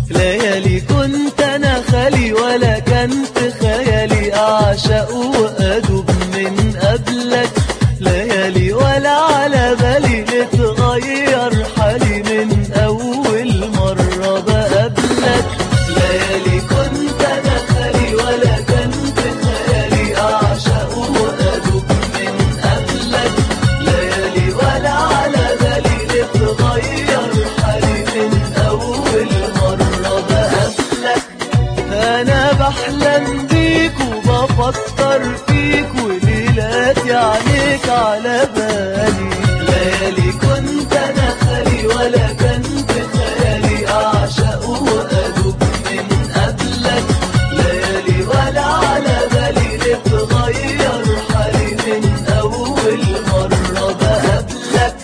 ليالي كنت انا خالي ولا كنت خيالي اعشق وادوب من قبلك ليالي ولا على بالي نتغير حالي من اول مرة بقابلك ليالي كنت انا خالي ولا كنت خيالي اعشق وادوب من قبلك ليالي ولا على بالي نتغير حالي من اول مرة بقابلك انا بحلم بيك وبفكر فيك وليلاتي عليك على بالي ليالي كنت انا خالي ولا كنت خيالي اعشق وادوب من قبلك ليالي ولا على بالي نتغير حالي من اول مرة بقابلك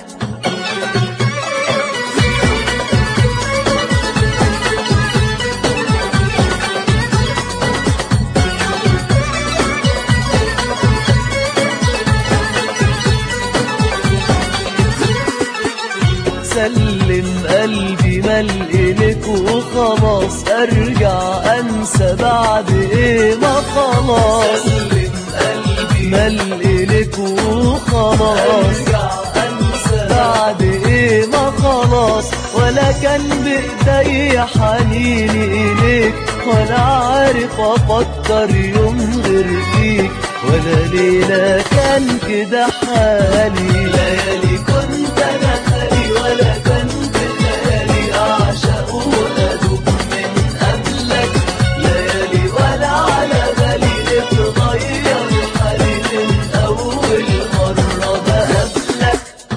سلم قلبي ملء لك وخلاص ارجع انسى بعد ايه ما خلاص سلم قلبي ملء لك وخلاص ارجع انسى بعد ايه ما خلاص ولا كان بايدي حنيني اليك ولا عارف افكر يوم غير فيك ولا ليلة كان كده حالي ليالي كنت انا خالي ولا كنت خيالي اعشق وادوب من قبلك ليالي ولا على بالي نتغير حالي من اول مرة بقابلك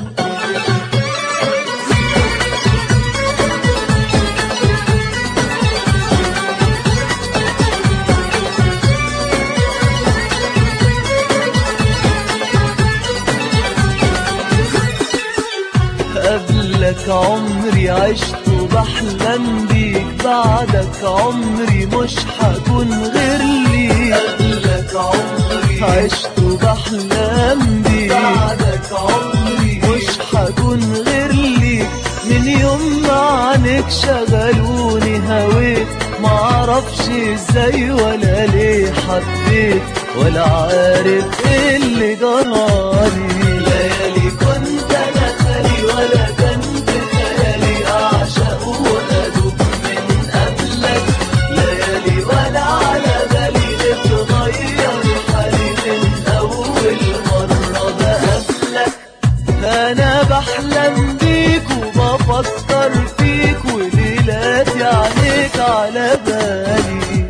قبلك عمري عشت وبحلم بيك بعدك عمري مش حكون غير ليك قبلك عمري عشت وبحلم بيك بعدك عمري مش حكون غير ليك من يوم ما عنك شغلوني هويت معرفش ازاي ولا ليه حبيت ولا عارف ايه اللي جرالي ليالي كنت انا خالي ولا كنت خيالي اعشق وادوب من قبلك ليالي ولا على بالي نتغير حالي من اول مرة بقابلك انا بحلم بيك وبفكر فيك وليلاتي عليك على بالي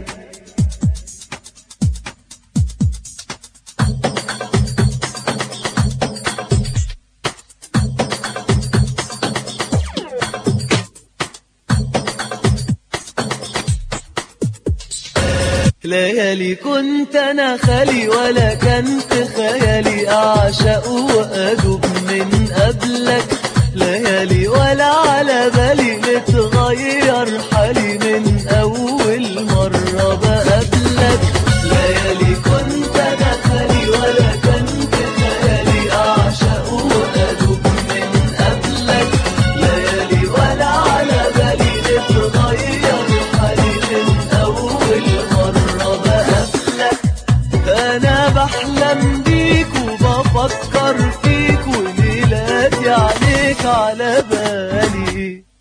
ليالي كنت انا خالي ولا كنت خيالي اعشق وادوب من قبلك ليالي ولا على بالي نتغير حالي من اول مرة بقابلك ليالي كنت انا خالي ولا كنت خيالي اعشق وادوب من قبلك ليالي ولا على بالي نتغير حالي من اول مرة بقابلك انا بحلم بيك وبفكر فيك وليلاتي عليك على بالي